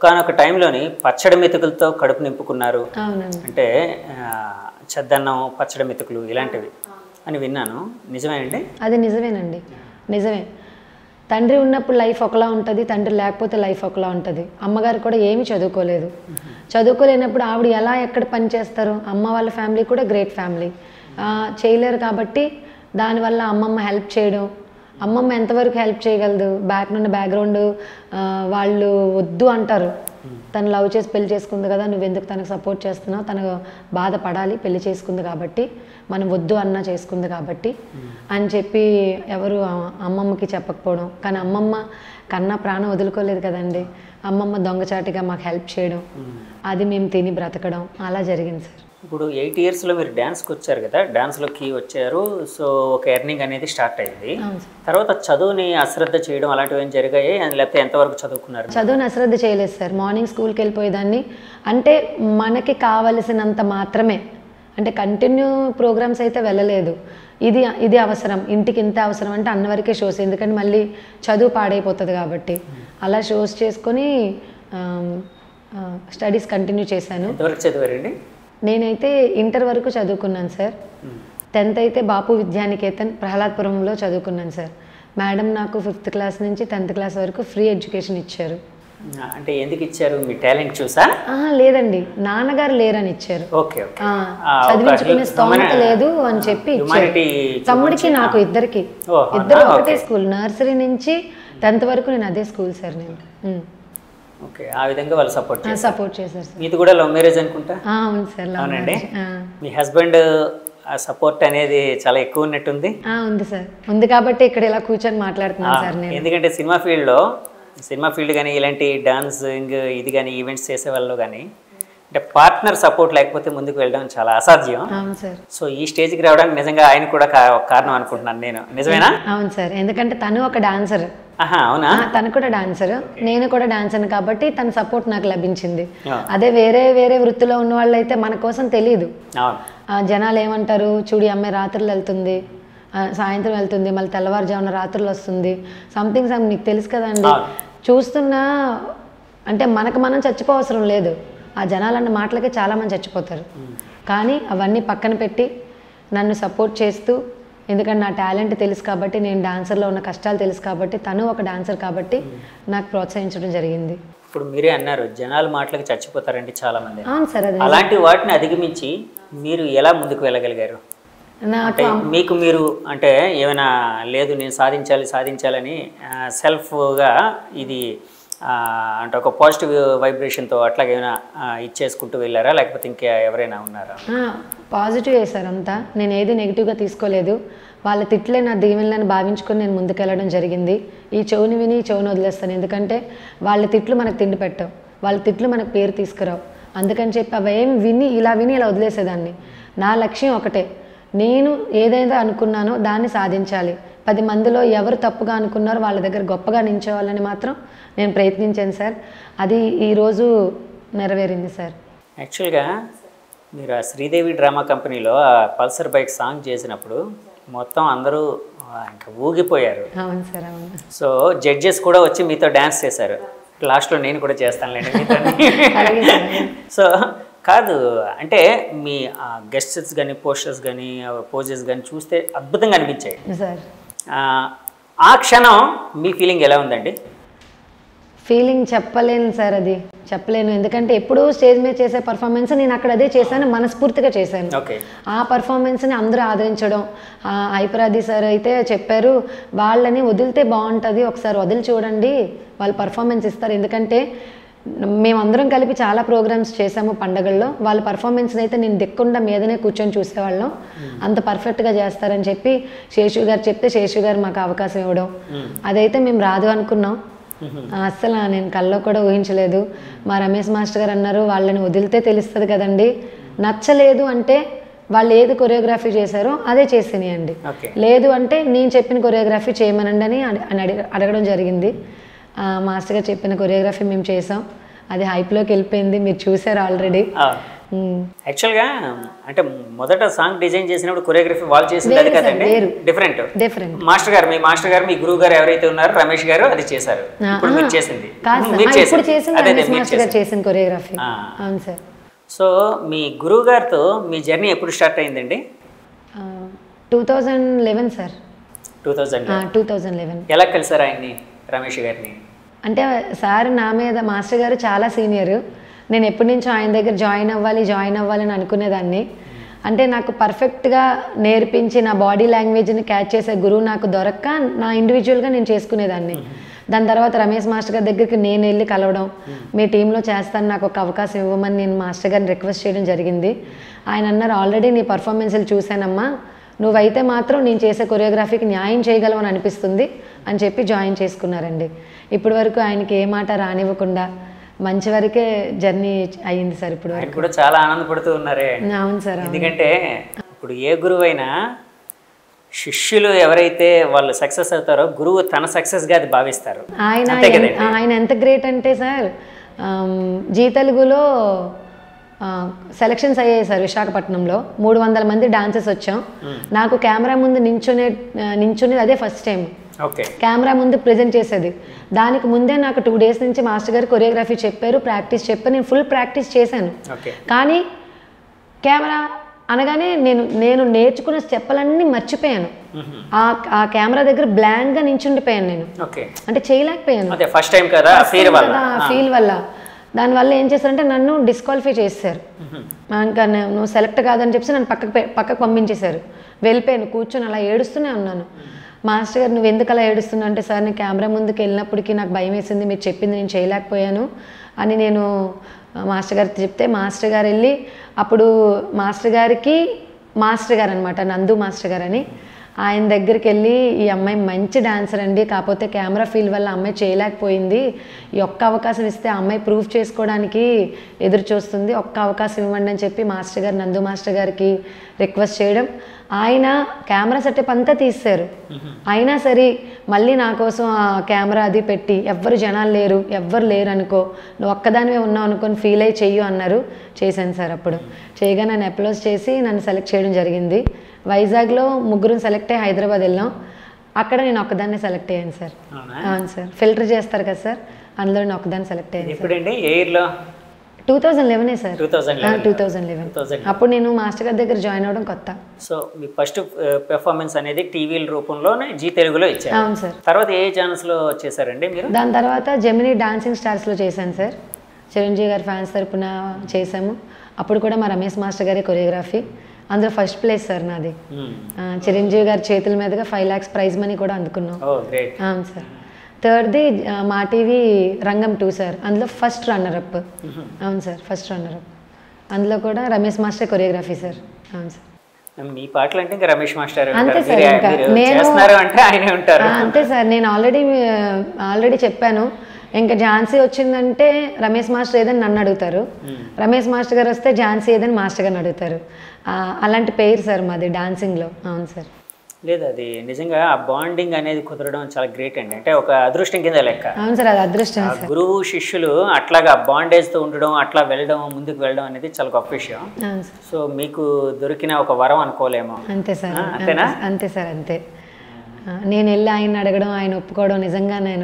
ఒకనొక టైంలోని పచ్చడి మెతుకులతో కడుపు నింపుకున్నారు అవునండి అంటే ఆ, చెద్దన్నం పచ్చడి మెతుకులు ఇలాంటివి అని విన్నాను నిజమేనండి అది నిజమేనండి నిజమే తండ్రి ఉన్నప్పుడు లైఫ్ ఒకలా ఉంటుంది తండ్రి లేకపోతే లైఫ్ ఒకలా ఉంటుంది అమ్మగారు కూడా ఏమీ చదువుకోలేదు చదువుకోలేనప్పుడు ఆవిడ ఎలా ఎక్కడ పని చేస్తారు అమ్మ వాళ్ళ ఫ్యామిలీ కూడా గ్రేట్ ఫ్యామిలీ చేయలేరు కాబట్టి దానివల్ల అమ్మమ్మ హెల్ప్ చేయడం అమ్మమ్మ ఎంతవరకు హెల్ప్ చేయగలదు బ్యాక్ నుండి బ్యాక్గ్రౌండ్ వాళ్ళు వద్దు అంటారు తను లవ్ చేసి పెళ్లి చేసుకుంది కదా నువ్వు ఎందుకు తనకు సపోర్ట్ చేస్తున్నావు తను బాధపడాలి పెళ్లి చేసుకుంది కాబట్టి మనం వద్దు అన్న చేసుకుంది కాబట్టి అని చెప్పి ఎవరు ఆ- అమ్మమ్మకి చెప్పకపోవడం కానీ అమ్మమ్మ కన్నా ప్రాణం వదులుకోలేదు కదండి అమ్మమ్మ దొంగచాటిగా మాకు హెల్ప్ చేయడం అది మేము తిని బ్రతకడం అలా జరిగింది సార్ ఇప్పుడు ఎయిట్ ఇయర్స్లో మీరు డ్యాన్స్కి వచ్చారు కదా డాన్స్లోకి వచ్చారు సో ఒక ఎర్నింగ్ అనేది స్టార్ట్ అయింది అవును సార్ తర్వాత చదువుని అశ్రద్ధ చేయడం అలాంటివి ఏం జరిగాయి లేకపోతే ఎంతవరకు చదువుకున్నారు చదువుని అశ్రద్ధ చేయలేదు సార్ మార్నింగ్ స్కూల్కి వెళ్ళిపోయేదాన్ని అంటే మనకి కావలసినంత మాత్రమే అంటే కంటిన్యూ ప్రోగ్రామ్స్ అయితే వెళ్ళలేదు ఇది ఇది అవసరం ఇంటికి ఇంత అవసరం అంటే అన్న వరకే షోస్ ఎందుకంటే మళ్ళీ చదువు పాడైపోతుంది కాబట్టి అలా షోస్ చేసుకొని స్టడీస్ కంటిన్యూ చేశాను ఎంతవరకు చదివారండి నేనైతే ఇంటర్ వరకు చదువుకున్నాను సార్ టెన్త్ అయితే బాపు విద్యానికేతన్ ప్రహ్లాద్పురంలో చదువుకున్నాను సార్ మేడం నాకు ఫిఫ్త్ క్లాస్ నుంచి టెన్త్ క్లాస్ వరకు ఫ్రీ ఎడ్యుకేషన్ ఇచ్చారు అంటే ఎందుకు ఇచ్చారు మీ టాలెంట్ చూసా ఆహా, లేదండి నాన్నగారు లేరని ఇచ్చారు ఓకే ఓకే ఆ, ఆ, ఒక చదివించుకునే హ్యూమన్- స్తోమత లేదు అని చెప్పి ఇచ్చారు హ్యుమానిటీ తమ్ముడికి నాకు ఇద్దరికి ఓ, అవునా? ఇద్దరు ఒకటే ఓకే. స్కూల్ నర్సరీ నుంచి టెన్త్ వరకు నేను అదే స్కూల్ సార్ నేను ఓకే ఆ విధంగా వాళ్ళు సపోర్ట్ చేస్తారు సపోర్ట్ చేశారు సార్ మీది కూడా లవ్ మ్యారేజ్ అనుకుంటా ఆ, అవును సార్ లవ్ అవునండి మ్యారేజ్. ఆ. మీ హస్బెండ్ ఆ సపోర్ట్ అనేది చాలా ఎక్కువ ఉన్నట్టుంది ఆ, ఉంది సార్ ఉంది కాబట్టి ఇక్కడ ఇలా కూర్చొని మాట్లాడుతున్నాను సార్ నేను ఎందుకంటే సినిమా ఫీల్డ్లో సినిమా ఫీల్డ్ కానీ ఇలాంటి డాన్సింగ్ ఇది కానీ ఈవెంట్స్ చేసే వాళ్ళు కానీ అంటే పార్ట్నర్ సపోర్ట్ లేకపోతే ముందుకు వెళ్ళడం చాలా అసాధ్యం అవును సార్ సో ఈ స్టేజ్కి రావడానికి నిజంగా ఆయన కూడా కా- ఒక కారణం అనుకుంటున్నాను నేను నిజమేనా అవును సార్ ఎందుకంటే తను ఒక డాన్సర్ ఆహా అవునా తను కూడా డాన్సర్ నేను కూడా డాన్సర్ కాబట్టి తన సపోర్ట్ నాకు లభించింది ఆ. అదే వేరే వేరే వృత్తిలో ఉన్న వాళ్ళు అయితే మన కోసం తెలియదు అవును ఆ, జనాలు ఏమంటారు చూడి అమ్మాయి రాత్రులు వెళ్తుంది ఆ, సాయంత్రం వెళ్తుంది మళ్ళీ తెల్లవారుజామున రాత్రులు వస్తుంది సంథింగ్ సమ్ నీకు తెలుసు కదండి అవును. చూస్తున్నా అంటే మనకు మనం చచ్చిపోవసరం లేదు ఆ జనాలన్న మాటలకే చాలామంది చచ్చిపోతారు కానీ అవన్నీ పక్కన పెట్టి నన్ను సపోర్ట్ చేస్తూ ఎందుకంటే నా టాలెంట్ తెలుసు కాబట్టి నేను డాన్సర్లో ఉన్న కష్టాలు తెలుసు కాబట్టి తను ఒక డాన్సర్ కాబట్టి నాకు ప్రోత్సహించడం జరిగింది ఇప్పుడు మీరే అన్నారు జనాల మాటలకు చచ్చిపోతారండి చాలా మంది అవును సార్ అది అలాంటి వాటిని అధిగమించి మీరు ఎలా ముందుకు వెళ్ళగలిగారు నాకు అంటే మీకు మీరు అంటే ఏమైనా లేదు నేను సాధించాలి సాధించాలని సెల్ఫ్గా ఇది ఆ, అంటే ఒక పాజిటివ్ వైబ్రేషన్తో అట్లాగే ఏమైనా ఆ, ఇచ్చేసుకుంటూ వెళ్ళారా లేకపోతే ఇంకా ఎవరైనా ఉన్నారా పాజిటివ్ వేశారు అంతా నేను ఏది నెగిటివ్గా తీసుకోలేదు వాళ్ళ తిట్లే నా దీవెనలని భావించుకొని నేను ముందుకెళ్ళడం జరిగింది ఈ చెవుని విని ఈ చెవుని వదిలేస్తాను ఎందుకంటే వాళ్ళ తిట్లు మనకు తిండి పెట్టవు వాళ్ళ తిట్లు మనకు పేరు తీసుకురావు అందుకని చెప్పి అవి ఏం విని ఇలా విని ఇలా వదిలేసేదాన్ని నా లక్ష్యం ఒకటే నేను ఏదైతే అనుకున్నానో దాన్ని సాధించాలి పది మందిలో ఎవరు తప్పుగా అనుకున్నారో వాళ్ళ దగ్గర గొప్పగా నించోవాలని మాత్రం నేను ప్రయత్నించాను సార్ అది ఈరోజు నెరవేరింది సార్ యాక్చువల్గా మీరు ఆ శ్రీదేవి డ్రామా కంపెనీలో ఆ పల్సర్ బైక్ సాంగ్ చేసినప్పుడు మొత్తం అందరూ ఆ, ఇంకా ఊగిపోయారు అవును సార్ అవును సో జడ్జెస్ కూడా వచ్చి మీతో డ్యాన్స్ చేశారు లాస్ట్లో నేను కూడా చేస్తానులేండి మీతో అలాగే సార్ సో కాదు అంటే మీ గెస్టర్స్ కానీ పోస్టర్స్ కానీ పోజెస్ కానీ చూస్తే అద్భుతంగా అనిపించాయి సార్ ఆ, ఆ క్షణం మీ ఫీలింగ్ ఎలా ఉందండి ఫీలింగ్ చెప్పలేను సార్ అది చెప్పలేను ఎందుకంటే ఎప్పుడూ స్టేజ్ మీద చేసే పర్ఫార్మెన్స్ నేను అక్కడ అదే చేశాను మనస్ఫూర్తిగా చేశాను ఓకే ఆ పర్ఫార్మెన్స్ని అందరూ ఆదరించడం ఆ ఐపరాది సార్ అయితే చెప్పారు వాళ్ళని వదిలితే బాగుంటుంది ఒకసారి వదిలి చూడండి వాళ్ళు పర్ఫార్మెన్స్ ఇస్తారు ఎందుకంటే మేమందరం కలిపి చాలా ప్రోగ్రామ్స్ చేసాము పండగల్లో వాళ్ళ పర్ఫార్మెన్స్ని అయితే నేను దిక్కుండా మీదనే కూర్చొని చూసేవాళ్ళం అంత పర్ఫెక్ట్గా చేస్తారని చెప్పి శేషు గారు చెప్తే శేషు గారు మాకు అవకాశం ఇవ్వడం అదైతే మేము రాదు అనుకున్నాం అస్సలు నేను కల్లో కూడా ఊహించలేదు మా రమేష్ మాస్టర్ గారు అన్నారు వాళ్ళని వదిలితే తెలుస్తుంది కదండి నచ్చలేదు అంటే వాళ్ళు ఏది కొరియోగ్రఫీ చేశారో అదే చేసినాయండి ఓకే లేదు అంటే నేను చెప్పిన కొరియోగ్రఫీ చేయమనండి అని అడి- అని అడిగ అడగడం జరిగింది ఆ, మాస్టర్ గారు చెప్పిన కొరియోగ్రఫీ మేము చేసాం అది హైప్లోకి వెళ్ళిపోయింది మీరు చూసారు ఆల్రెడీ ఉమ్. యాక్చువల్గా అంటే మొదట సాంగ్ డిజైన్ చేసినప్పుడు కొరియోగ్రఫీ వాళ్ళు చేసింది అది వేరు సార్, కదండి వేరు. డిఫరెంట్ డిఫరెంట్ మాస్టర్ గారు మీ మాస్టర్ గారు మీ గురువు గారు ఎవరైతే ఉన్నారో రమేష్ గారు అది చేశారు ఇప్పుడు మీరు చేసింది కాదు సార్ మీరు ఆ, ఇప్పుడు చేసింది చేసింది అదే అదే రమేష్ మీరు మాస్టర్ గారు చేసింది చేసిన కొరియోగ్రఫీ ఆ. అవును సార్ సో మీ గురువు గారితో మీ జర్నీ ఎప్పుడు స్టార్ట్ అయిందండి two thousand eleven sir two thousand two thousand eleven ఎలా కలిసారు ఆయన్ని రమేష్ గారిని అంటే సార్ నా మీద మాస్టర్ గారు చాలా సీనియర్ నేను ఎప్పటి నుంచో ఆయన దగ్గర జాయిన్ అవ్వాలి జాయిన్ అవ్వాలి అని అనుకునేదాన్ని అంటే నాకు పర్ఫెక్ట్గా నేర్పించి నా బాడీ లాంగ్వేజ్ని క్యాచ్ చేసే గురువు నాకు దొరక్క నా ఇండివిజువల్గా నేను చేసుకునేదాన్ని దాని తర్వాత రమేష్ మాస్టర్ గారి దగ్గరికి నేను వెళ్ళి కలవడం మీ టీంలో చేస్తాను నాకు ఒక అవకాశం ఇవ్వమని నేను మాస్టర్ గారిని రిక్వెస్ట్ చేయడం జరిగింది ఆయన అన్నారు ఆల్రెడీ నీ పర్ఫార్మెన్స్లు చూశానమ్మా నువ్వైతే మాత్రం నేను చేసే కొరియోగ్రఫీకి న్యాయం చేయగలవని అనిపిస్తుంది అని చెప్పి జాయిన్ చేసుకున్నారండి ఇప్పటి వరకు ఆయనకి ఏ మాట రానివ్వకుండా మంచి వరకే జర్నీ అయ్యింది సార్ ఇప్పుడు ఆయన కూడా చాలా ఆనందపడుతూ ఉన్నారే అవును సార్ అవును. ఎందుకంటే ఇప్పుడు ఏ గురువు అయినా శిష్యులు ఎవరైతే వాళ్ళు సక్సెస్ అవుతారో గురువు తన సక్సెస్గా అది భావిస్తారు ఆయన అంతే ఎన్- కదండి ఆయన ఎంత గ్రేట్ అంటే సార్ ఆమ్, జీ తెలుగులో సెలక్షన్స్ అయ్యాయి సార్ విశాఖపట్నంలో మూడు వందల మంది డాన్సెస్ వచ్చాం నాకు కెమెరా ముందు నించునే ఆ, నించునేది అదే ఫస్ట్ టైం ఓకే కెమెరా ముందు ప్రజెంట్ చేసేది దానికి ముందే నాకు టూ డేస్ నుంచి మాస్టర్ గారు కొరియోగ్రఫీ చెప్పారు ప్రాక్టీస్ చెప్పారు నేను ఫుల్ ప్రాక్టీస్ చేశాను ఓకే కానీ కెమెరా అనగానే నేను నేను నేర్చుకున్న స్టెప్పులన్నీ మర్చిపోయాను ఆ ఆ కెమెరా దగ్గర బ్లాంక్గా నించుండిపోయాను నేను ఓకే అంటే చేయలేకపోయాను అదే ఫస్ట్ టైం కదా ఫీర్ వల్ల ఫీల్ వల్ల దానివల్ల ఏం చేశారంటే నన్ను డిస్క్వాలిఫై చేశారు ఇంకా నే- నువ్వు సెలెక్ట్ కాదని చెప్పి నన్ను పక్కకు పె- పక్కకు పంపించేశారు వెళ్ళిపోయాను కూర్చొని అలా ఏడుస్తూనే ఉన్నాను మాస్టర్ గారు నువ్వు ఎందుకు అలా ఏడుస్తున్నావు అంటే సార్ నేను కెమెరా ముందుకు వెళ్ళినప్పటికీ నాకు భయం వేసింది మీరు చెప్పింది నేను చేయలేకపోయాను అని నేను ఆ, మాస్టర్ గారికి చెప్తే మాస్టర్ గారు వెళ్ళి అప్పుడు మాస్టర్ గారికి మాస్టర్ గారు అనమాట నందు మాస్టర్ గారు అని ఆయన దగ్గరికి వెళ్ళి ఈ అమ్మాయి మంచి డాన్సర్ అండి కాకపోతే కెమెరా ఫీల్ వల్ల అమ్మాయి చేయలేకపోయింది ఈ ఒక్క అవకాశం ఇస్తే ఆ అమ్మాయి ప్రూవ్ చేసుకోవడానికి ఎదురు చూస్తుంది ఒక్క అవకాశం ఇవ్వండి అని చెప్పి మాస్టర్ గారు నందు మాస్టర్ గారికి రిక్వెస్ట్ చేయడం ఆయన కెమెరా సెటప్ అంతా తీశారు అయినా సరే మళ్ళీ నా కోసం ఆ కెమెరా అది పెట్టి ఎవ్వరు జనాలు లేరు ఎవ్వరు లేరు అనుకో నువ్వు ఒక్కదానివే ఉన్నావు అనుకొని ఫీల్ అయ్యి చెయ్యు అన్నారు చేశాను సార్ అప్పుడు చేయగా నన్ను అప్లోజ్ చేసి నన్ను సెలెక్ట్ చేయడం జరిగింది వైజాగ్లో ముగ్గురు సెలెక్ట్ అయ్యి హైదరాబాద్ వెళ్ళాం అక్కడ నేను ఒక్కదాన్నే సెలెక్ట్ అయ్యాను సార్ అవునా అవును సార్ ఫిల్టర్ చేస్తారు కదా సార్ అందులో నేను ఒక్కదాన్ని సెలెక్ట్ అయ్యాను ఎప్పుడండి ఏ ఇయర్లో టూ థౌజండ్ లెవెనే sir two thousand two thousand eleven two thousand అప్పుడు నేను మాస్టర్ గారి దగ్గర జాయిన్ అవ్వడం కొత్త సో మీ ఫస్ట్ పెర్ఫార్మెన్స్ అనేది టీవీల రూపంలోనే జీ తెలుగులో ఇచ్చారు అవును సార్ తర్వాత ఏ ఛానల్స్లో చేశారండి మీరు దాని తర్వాత జెమినీ డాన్సింగ్ స్టార్స్లో చేశాను సార్ చిరంజీవి గారి ఫ్యాన్స్ తరపున చేశాము అప్పుడు కూడా మా రమేష్ మాస్టర్ గారి కొరియోగ్రఫీ అందులో ఫస్ట్ ప్లేస్ సార్ నాది మ్మ్. ఆ, చిరంజీవి గారి చేతుల మీదుగా ఫైవ్ ల్యాక్స్ ప్రైజ్ మనీ కూడా అందుకున్నాం ఓ గ్రేట్ అవును సార్ థర్డ్ది ఆ, మా టీవీ రంగం టూ సార్ అందులో ఫస్ట్ రన్నర్ అప్ అవును సార్ ఫస్ట్ రన్నర్ అప్ అందులో కూడా రమేష్ మాస్టర్ కొరియోగ్రఫీ సార్ అవును సార్ మీ పాటలు అంటే ఇంకా రమేష్ మాస్టర్ అంతే ఉంటారు. సార్, మీరే- ఇంకా మీరు నేను- చేస్తున్నారు అంటే ఆయనే ఉంటారు ఆ, అంతే సార్ నేను ఆల్రెడీ ఆల్రెడీ చెప్పాను ఇంకా ఝాన్సీ వచ్చిందంటే రమేష్ మాస్టర్ ఏదని నన్ను అడుగుతారు రమేష్ మాస్టర్ గారు వస్తే ఝాన్సీ ఏదని మాస్టర్ గారిని అడుగుతారు ఆ, అలాంటి పేరు సార్ మాది డాన్సింగ్లో అవును సార్ లేదు అది నిజంగా ఆ బాండింగ్ అనేది కుదరడం చాలా గ్రేట్ అండి అంటే ఒక అదృష్టం కింద లెక్క అవును సార్ అది అదృష్టం ఆ గురువు శిష్యులు అట్లాగా బాండేజ్తో ఉండడం అట్లా వెళ్ళడం ముందుకు వెళ్ళడం అనేది చాలా గొప్ప విషయం అవును సార్ సో మీకు దొరికిన ఒక వరం అనుకోలేమో అంతే సార్ ఆ, అంతేనా? అంతే- అంతే సార్ అంతే ఆ, నేను వెళ్ళి ఆయన అడగడం ఆయన ఒప్పుకోవడం నిజంగా నేను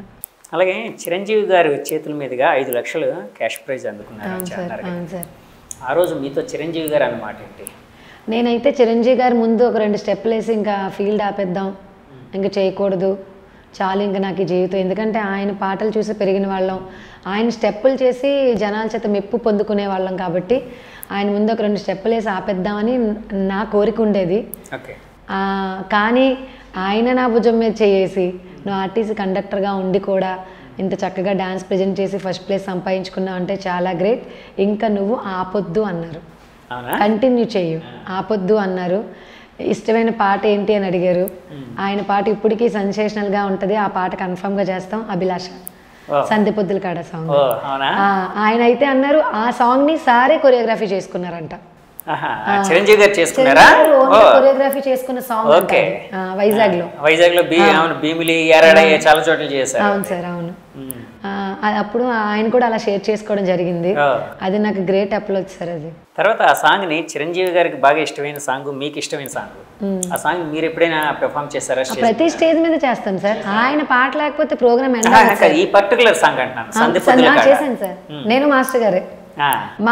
అలాగే చిరంజీవి గారి చేతుల మీదుగా ఐదు లక్షలు క్యాష్ ప్రైజ్ అందుకున్నారు అవును అని సార్ అన్నారు అవును సార్ ఆ రోజు మీతో చిరంజీవి గారు అన్నమాట ఏంటి నేనైతే చిరంజీవి గారి ముందు ఒక రెండు స్టెప్పులు వేసి ఇంకా ఫీల్డ్ ఆపేద్దాం ఇంకా చేయకూడదు చాలు ఇంకా నాకు ఈ జీవితం ఎందుకంటే ఆయన పాటలు చూసి పెరిగిన వాళ్ళం ఆయన స్టెప్పులు చేసి జనాల చేత మెప్పు పొందుకునే వాళ్ళం కాబట్టి ఆయన ముందు ఒక రెండు స్టెప్పులు వేసి ఆపేద్దామని నా కోరిక ఉండేది ఓకే ఆ, కానీ ఆయన నా భుజం మీద చేసి నువ్వు ఆర్టీసీ కండక్టర్గా ఉండి కూడా ఇంత చక్కగా డ్యాన్స్ ప్రజెంట్ చేసి ఫస్ట్ ప్లేస్ సంపాదించుకున్నావు అంటే చాలా గ్రేట్ ఇంకా నువ్వు ఆపొద్దు అన్నారు అవునా కంటిన్యూ చెయ్యు ఆపొద్దు అన్నారు ఇష్టమైన పాట ఏంటి అని అడిగారు ఆయన పాట ఇప్పటికీ సెన్సేషనల్గా ఉంటుంది ఆ పాట కన్ఫర్మ్గా చేస్తాం అభిలాష ఓ సంధ్య పొద్దుల కాడ సాంగ్ ఓ అవునా ఆయన అయితే అన్నారు ఆ సాంగ్ని సారే కొరియోగ్రఫీ చేసుకున్నారంట ఆహా, ఆ చిరంజీవి గారు చేసుకున్నారా ఓ కొరియోగ్రఫీ చేసుకున్న సాంగ్ ఓకే. వైజాగ్ లో వైజాగ్ లో బీ అవును భీమిలి ఎరడ చాలా చోట్ల చేశారు అవును సార్ అవును మ్మ్. ఆ, అది అప్పుడు ఆయన కూడా అలా షేర్ చేసుకోవడం జరిగింది ఆ. అది నాకు గ్రేట్ అప్లోచ్ సార్ అది తర్వాత ఆ సాంగ్ని చిరంజీవి గారికి బాగా ఇష్టమైన సాంగ్ మీకు ఇష్టమైన సాంగ్ ఆ సాంగ్ మీరు ఎప్పుడైనా పెర్ఫామ్ చేస్తారా స్టేజ్ ప్రతి స్టేజ్ మీద చేస్తాను సార్ ఆయన పాట లేకపోతే ప్రోగ్రామ్ ఎండ్ ఆ, కాదు, ఈ పర్టికులర్ సాంగ్ అంటున్నాను సందీప్ పొద్దుల కాడ. చేశాను సార్ నేను మాస్టర్ గారే ఆ, మా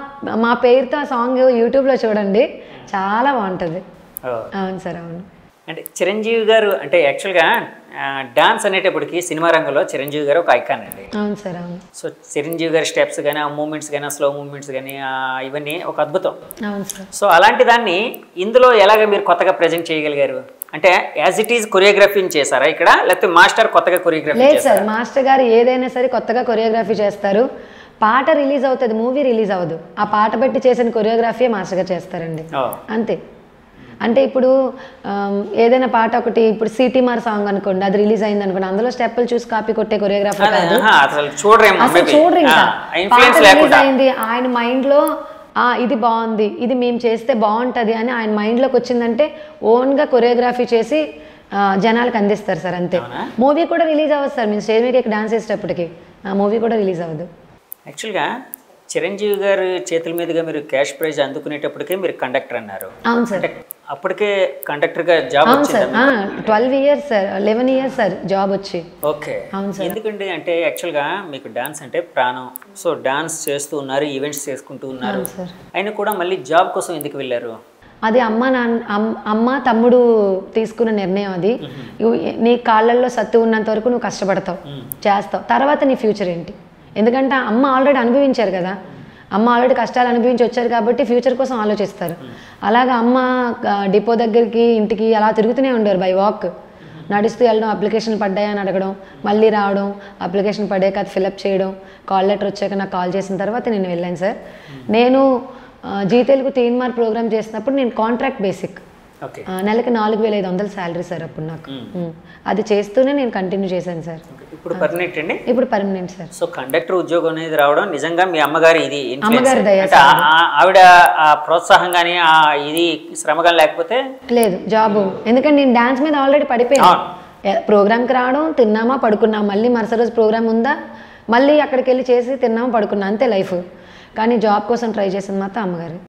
మా పేరుతో ఆ సాంగ్ యూట్యూబ్లో చూడండి చాలా బాగుంటుంది ఓ. అవును సార్ అవును అంటే చిరంజీవి గారు అంటే యాక్చువల్గా డాన్స్ అనేటప్పటికి సినిమా రంగంలో చిరంజీవి గారు ఒక ఐకాన్ అండి అవును సార్ అవును సో చిరంజీవి గారి స్టెప్స్ కానీ ఆ మూమెంట్స్ కానీ ఆ స్లో మూమెంట్స్ కానీ ఇవన్నీ ఒక అద్భుతం అవును సార్ సో అలాంటి దాన్ని ఇందులో ఎలాగ మీరు కొత్తగా ప్రజెంట్ చేయగలిగారు అంటే యాజ్ ఇట్ ఈజ్ కొరియోగ్రఫీని చేశారా ఇక్కడ లేకపోతే మాస్టర్ కొత్తగా కొరియోగ్రఫీ లేదు చేశారా సార్ మాస్టర్ గారు ఏదైనా సరే కొత్తగా కొరియోగ్రఫీ చేస్తారు పాట రిలీజ్ అవుతుంది మూవీ రిలీజ్ అవ్వదు ఆ పాట బట్టి చేసిన కొరియోగ్రఫీ మాస్టర్ గారు చేస్తారండి ఓ, అంతే అంటే ఇప్పుడు ఆమ్, ఏదైనా పాట ఒకటి ఇప్పుడు సిటీ మార్ సాంగ్ అనుకోండి అది రిలీజ్ అయింది అనుకోండి అందులో స్టెప్పులు చూసి కాపీ కొట్టే కొరియోగ్రాఫర్ అదే, కాదు ఆహా, అసలు చూడరేమో అసలు maybe. చూడరు ఇంకా ఆ, పాట influence రిలీజ్ లేకుండా అయింది ఆయన మైండ్ లో ఆ ఇది బాగుంది ఇది మేము చేస్తే బాగుంటది అని ఆయన మైండ్ లోకి వచ్చిందంటే ఓన్ గా కొరియోగ్రఫీ చేసి ఆ, జనాలకు అందిస్తారు సార్ అంతే అవునా? మూవీ కూడా రిలీజ్ అవ్వదు సార్ మేము స్టేజ్ మీద డాన్స్ చేసేటప్పటికి ఆ మూవీ కూడా రిలీజ్ అవ్వదు యాక్చువల్గా చిరంజీవి గారి చేతుల మీదుగా మీరు క్యాష్ ప్రైజ్ అందుకునేటప్పటికే మీరు కండక్టర్ అన్నారు అవును సార్ అంటే అప్పటికే కండక్టర్గా జాబ్ అవును వచ్చిందా sir twelve years sir eleven years sir job వచ్చి ఓకే అవును సార్ ఎందుకంటే అంటే యాక్చువల్గా మీకు డాన్స్ అంటే ప్రాణం సో డాన్స్ చేస్తూ ఉన్నారు ఈవెంట్స్ చేసుకుంటూ ఉన్నారు అవును సార్ అయినా కూడా మళ్ళీ జాబ్ కోసం ఎందుకు వెళ్ళారు అది అమ్మ నాన్న అమ్- అమ్మ తమ్ముడు తీసుకున్న నిర్ణయం అది ఇవ్- నీ కాళ్ళల్లో సత్తు ఉన్నంత వరకు నువ్వు కష్టపడతావు చేస్తావు తర్వాత నీ ఫ్యూచర్ ఏంటి ఎందుకంటే అమ్మ ఆల్రెడీ అనుభవించారు కదా అమ్మ ఆల్రెడీ కష్టాలు అనుభవించి వచ్చారు కాబట్టి ఫ్యూచర్ కోసం ఆలోచిస్తారు అలాగా అమ్మ ఆ, డిపో దగ్గరికి ఇంటికి అలా తిరుగుతూనే ఉండేవారు బై వాక్ నడుస్తూ వెళ్ళడం అప్లికేషన్ పడ్డాయని అడగడం మళ్ళీ రావడం అప్లికేషన్ పడ్డాక అది ఫిలప్ చేయడం కాల్ లెటర్ వచ్చాక నాకు కాల్ చేసిన తర్వాత నేను వెళ్ళాను సార్ నేను ఆ, జీ తెలుగు తీన్ మార్ ప్రోగ్రామ్ చేసినప్పుడు నేను కాంట్రాక్ట్ బేసిక్ ఓకే ఆ, నెలకి నాలుగు వేల ఐదు వందలు శాలరీ సార్ అప్పుడు నాకు ఉమ్. అది చేస్తూనే నేను కంటిన్యూ చేశాను సార్ ఇప్పుడు పర్మనెంట్ అండి ఇప్పుడు పర్మనెంట్ సార్ సో కండక్టర్ ఉద్యోగం అనేది రావడం నిజంగా మీ అమ్మగారి ఇది influence. అమ్మగారి దయ అంటే ఆ- ఆ- ఆవిడ ఆ ప్రోత్సాహం కానీ ఆ ఇది శ్రమ కానీ లేకపోతే లేదు జాబ్ ఎందుకంటే నేను డాన్స్ మీద ఆల్రెడీ పడిపోయాను ఏ- ప్రోగ్రామ్కి రావడం తిన్నామా పడుకున్నాం మళ్ళీ మరుసటి రోజు ప్రోగ్రామ్ ఉందా మళ్ళీ అక్కడికి వెళ్ళి చేసి తిన్నామా పడుకున్నా అంతే లైఫ్ కానీ జాబ్ కోసం ట్రై చేసింది మాత్రం అమ్మగారు